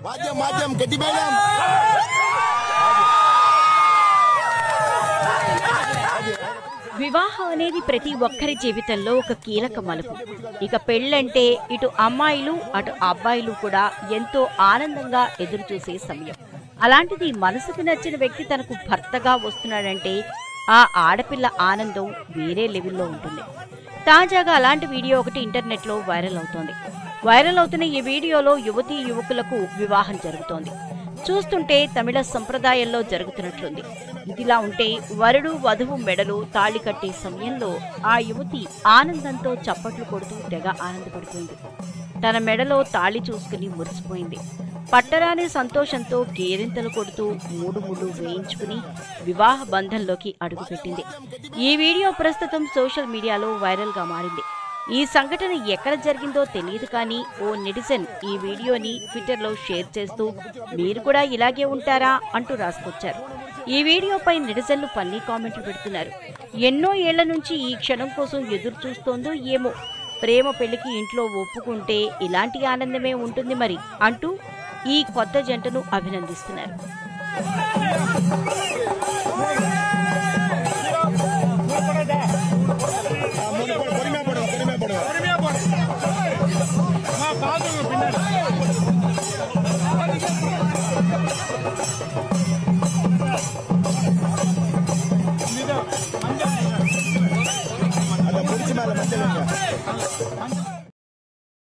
మాధ్యం మాధ్యం గట్టి మేడం వివాహం అనేది ప్రతి ఒక్కరి జీవితంలో ఒక కీలక మలుపు ఇక పెళ్ళంటే ఇటు అమ్మాయిలు అటు అబ్బాయిలు కూడా ఎంతో ఆనందంగా ఎదురు చూసే సమయం అలాంటిది మనసుకు నచ్చిన వ్యక్తి తనకు భర్తగా వస్తున్నాడంటే ఆ ఆడపిల్ల ఆనందం వేరే లెవెల్లో ఉంటుంది తాజాగా అలాంటి వీడియో ఒకటి ఇంటర్నెట్లో వైరల్ అవుతోంది వైరల్ అవుతున్న ఈ వీడియోలో యువతీ యువకులకు వివాహం జరుగుతోంది చూస్తుంటే తమిళ సంప్రదాయంలో జరుగుతున్నట్లుంది ఇదిలా ఉంటే వరుడు వధువు మెడలో తాళి కట్టే సమయంలో ఆ యువతి ఆనందంతో చప్పట్లు కొడుతూ తెగ ఆనందపడిపోయింది తన మెడలో తాళి చూసుకుని మురిసిపోయింది పట్టరాని సంతోషంతో కేరింతలు కొడుతూ మూడు ముళ్ళు వేయించుకుని వివాహ బంధంలోకి అడుగుపెట్టింది ఈ వీడియో ప్రస్తుతం సోషల్ మీడియాలో వైరల్గా మారింది ఈ సంఘటన ఎక్కడ జరిగిందో తెలియదు కానీ ఓ నెటిజన్ ఈ వీడియోని ట్విట్టర్లో షేర్ చేస్తూ మీరు కూడా ఇలాగే ఉంటారా అంటూ రాసుకొచ్చారు ఈ వీడియోపై నెటిజన్లు ఫన్నీ కామెంట్లు పెడుతున్నారు ఎన్నో ఏళ్ల నుంచి ఈ క్షణం కోసం ఎదురు చూస్తోందో ఏమో ప్రేమ పెళ్లికి ఇంట్లో ఒప్పుకుంటే ఇలాంటి ఆనందమే ఉంటుంది మరి అంటూ ఈ కొత్త జంటను అభినందిస్తున్నారు